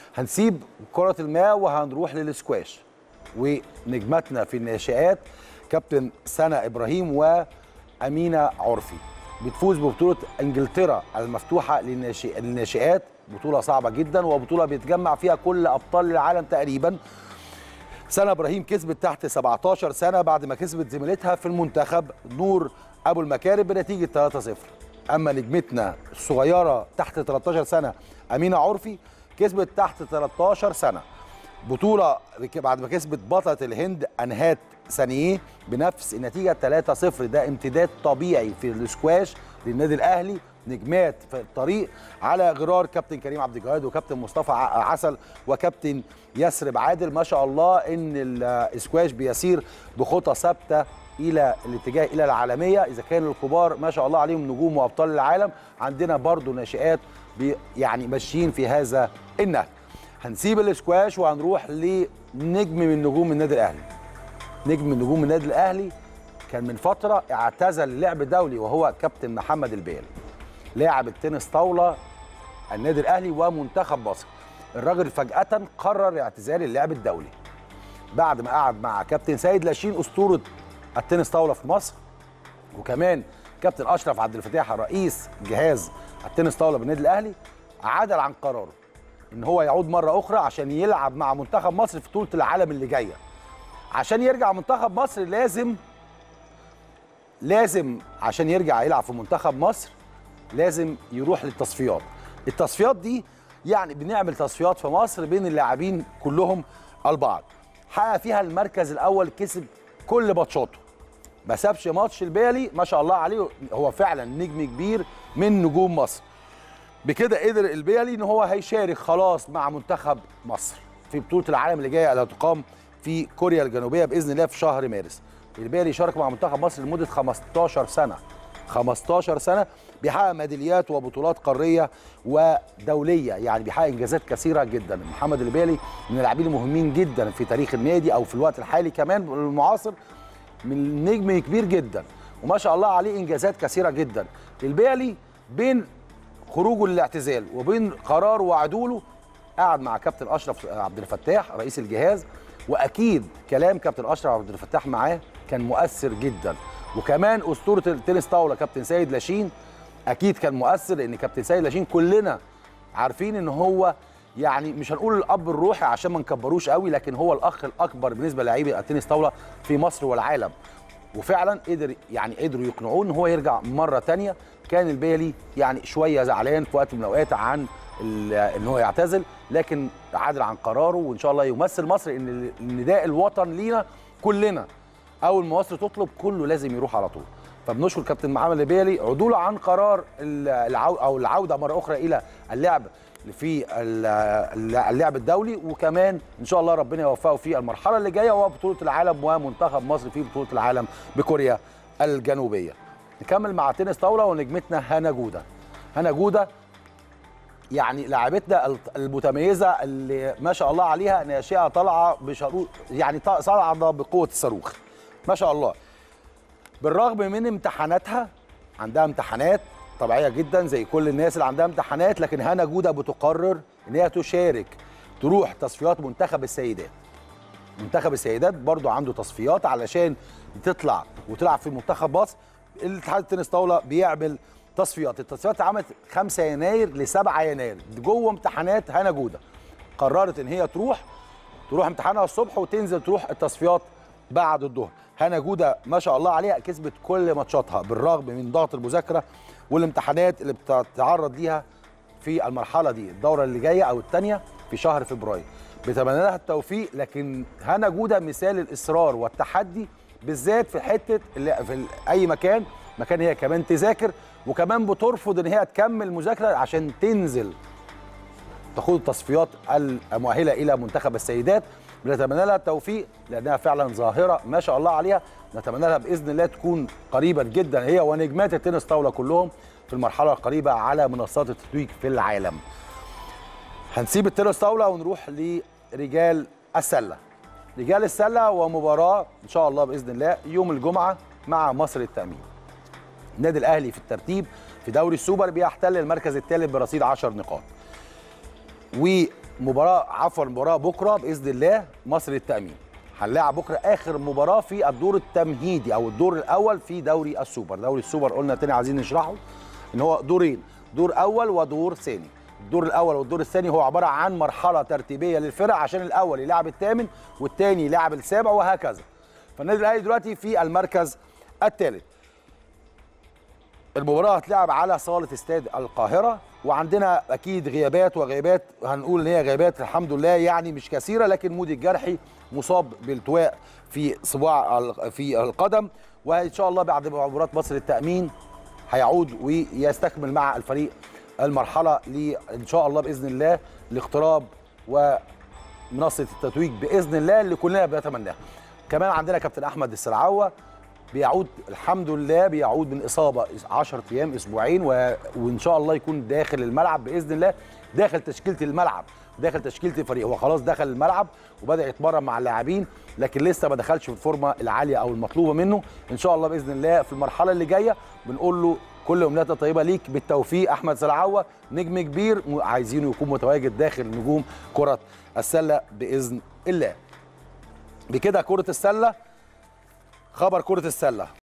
هنسيب كره الماء وهنروح للسكواش ونجمتنا في الناشئات كابتن سنة ابراهيم وامينه عرفي بتفوز ببطوله انجلترا المفتوحه للناشئ- للناشئات بطوله صعبه جدا وبطوله بيتجمع فيها كل ابطال العالم تقريبا سنة ابراهيم كسبت تحت 17 سنه بعد ما كسبت زميلتها في المنتخب نور ابو المكارم بنتيجه 3-0 اما نجمتنا الصغيره تحت 13 سنه امينه عرفي كسبت تحت 13 سنه بطوله بعد ما كسبت بطله الهند انهات سانيه بنفس النتيجه 3-0 ده امتداد طبيعي في السكواش للنادي الاهلي نجمات في الطريق على غرار كابتن كريم عبد الجواد وكابتن مصطفى ع- عسل وكابتن يسرب عادل ما شاء الله ان السكواش بيسير بخطى ثابته الى الاتجاه الى العالميه اذا كان الكبار ما شاء الله عليهم نجوم وابطال العالم عندنا برضو ناشئات بي يعني ماشيين في هذا النهج هنسيب الاسكواش وهنروح لنجم من نجوم النادي الاهلي نجم من نجوم النادي الاهلي كان من فتره اعتزل اللعب الدولي وهو كابتن محمد البيل لاعب التنس طاوله النادي الاهلي ومنتخب مصر الراجل فجاه قرر اعتزال اللعب الدولي بعد ما قعد مع كابتن سيد لاشين اسطوره التنس طاوله في مصر وكمان كابتن اشرف عبد الفتاح رئيس جهاز التنس طاوله بالنادي الاهلي عدل عن قراره ان هو يعود مره اخرى عشان يلعب مع منتخب مصر في بطوله العالم اللي جايه عشان يرجع منتخب مصر لازم لازم عشان يرجع يلعب في منتخب مصر لازم يروح للتصفيات التصفيات دي يعني بنعمل تصفيات في مصر بين اللاعبين كلهم البعض حقق فيها المركز الاول كسب كل ماتشاته ما سابش ماتش البالي ما شاء الله عليه هو فعلا نجم كبير من نجوم مصر بكده قدر البيلي ان هو هيشارك خلاص مع منتخب مصر في بطوله العالم اللي جايه اللي هتقام في كوريا الجنوبيه باذن الله في شهر مارس البيلي شارك مع منتخب مصر لمده 15 سنه 15 سنه بيحقق ميداليات وبطولات قاريه ودوليه يعني بيحقق انجازات كثيره جدا محمد البيلي من اللاعبين المهمين جدا في تاريخ النادي او في الوقت الحالي كمان المعاصر من نجم كبير جدا وما شاء الله عليه انجازات كثيره جدا البيلي بين خروجه للاعتزال وبين قراره وعدوله قعد مع كابتن اشرف عبد الفتاح رئيس الجهاز واكيد كلام كابتن اشرف عبد الفتاح معاه كان مؤثر جدا وكمان اسطوره التنس طاوله كابتن سيد لاشين اكيد كان مؤثر لان كابتن سيد لاشين كلنا عارفين ان هو يعني مش هنقول الاب الروحي عشان ما نكبروش قوي لكن هو الاخ الاكبر بالنسبه للاعبي التنس طاوله في مصر والعالم وفعلا قدر يعني قدروا يقنعوه ان هو يرجع مره تانية كان البيلي يعني شويه زعلان في وقت من الاوقات عن ال- ان هو يعتزل لكن عادل عن قراره وان شاء الله يمثل مصر ان النداء الوطن لينا كلنا اول ما مصر تطلب كله لازم يروح على طول فبنشكر كابتن محمد البيلي عدوله عن قرار ال- العو او العوده مره اخرى الى اللعب في ال- اللعب الدولي وكمان ان شاء الله ربنا يوفقه في المرحله اللي جايه وهو بطوله العالم ومنتخب مصر في بطوله العالم بكوريا الجنوبيه نكمل مع تنس طاوله ونجمتنا هنا جوده هنا جوده يعني لاعبتنا المتميزه اللي ما شاء الله عليها ناشئه طالعه بشروط يعني ط- صاعده بقوه الصاروخ ما شاء الله بالرغم من امتحاناتها عندها امتحانات طبيعيه جدا زي كل الناس اللي عندها امتحانات لكن هنا جوده بتقرر ان هي تشارك تروح تصفيات منتخب السيدات منتخب السيدات برضو عنده تصفيات علشان تطلع وتلعب في منتخب مصر الاتحاد التنس طاوله بيعمل تصفيات التصفيات اتعملت 5 يناير ل 7 يناير جوه امتحانات هنا جوده قررت ان هي تروح تروح امتحانها الصبح وتنزل تروح التصفيات بعد الظهر هنا جوده ما شاء الله عليها كسبت كل ماتشاتها بالرغم من ضغط المذاكره والامتحانات اللي بتتعرض ليها في المرحله دي الدوره اللي جايه او الثانيه في شهر فبراير بتمنى لها التوفيق لكن هنا جوده مثال الاصرار والتحدي بالذات في حته اللي في ال- اي مكان مكان هي كمان تذاكر وكمان بترفض ان هي تكمل مذاكره عشان تنزل تخوض التصفيات المؤهله الى منتخب السيدات بنتمنى لها التوفيق لانها فعلا ظاهره ما شاء الله عليها نتمنى لها باذن الله تكون قريبا جدا هي ونجمات التنس طاوله كلهم في المرحله القريبه على منصات التتويج في العالم. هنسيب التنس طاوله ونروح لرجال السله. رجال السله ومباراه ان شاء الله باذن الله يوم الجمعه مع مصر التامين. النادي الاهلي في الترتيب في دوري السوبر بيحتل المركز الثالث برصيد 10 نقاط. مباراه عفوا مباراه بكره باذن الله مصر للتامين هنلاعب بكره اخر مباراه في الدور التمهيدي او الدور الاول في دوري السوبر دوري السوبر قلنا تاني عايزين نشرحه ان هو دورين دور اول ودور ثاني الدور الاول والدور الثاني هو عباره عن مرحله ترتيبيه للفرق عشان الاول يلعب الثامن والثاني يلعب السابع وهكذا فالنادي الاهلي دلوقتي في المركز الثالث المباراه هتلعب على صاله استاد القاهره وعندنا اكيد غيابات وغيابات هنقول ان هي غيابات الحمد لله يعني مش كثيره لكن مودي الجرحي مصاب بالتواء في صباع ال- في القدم وان شاء الله بعد مباراه مصر للتامين هيعود ويستكمل مع الفريق المرحله ل ان شاء الله باذن الله لاقتراب ومنصه التتويج باذن الله اللي كلنا بنتمناها كمان عندنا كابتن احمد السلعوه بيعود الحمد لله بيعود من اصابه 10 ايام اسبوعين و... وان شاء الله يكون داخل الملعب باذن الله داخل تشكيله الملعب داخل تشكيله الفريق هو خلاص دخل الملعب وبدا يتمرن مع اللاعبين لكن لسه ما دخلش في الفورمه العاليه او المطلوبه منه ان شاء الله باذن الله في المرحله اللي جايه بنقول له كل امنياتنا طيبه ليك بالتوفيق احمد سلعوه نجم كبير م- عايزينه يكون متواجد داخل نجوم كره السله باذن الله بكده كره السله خبر كره السله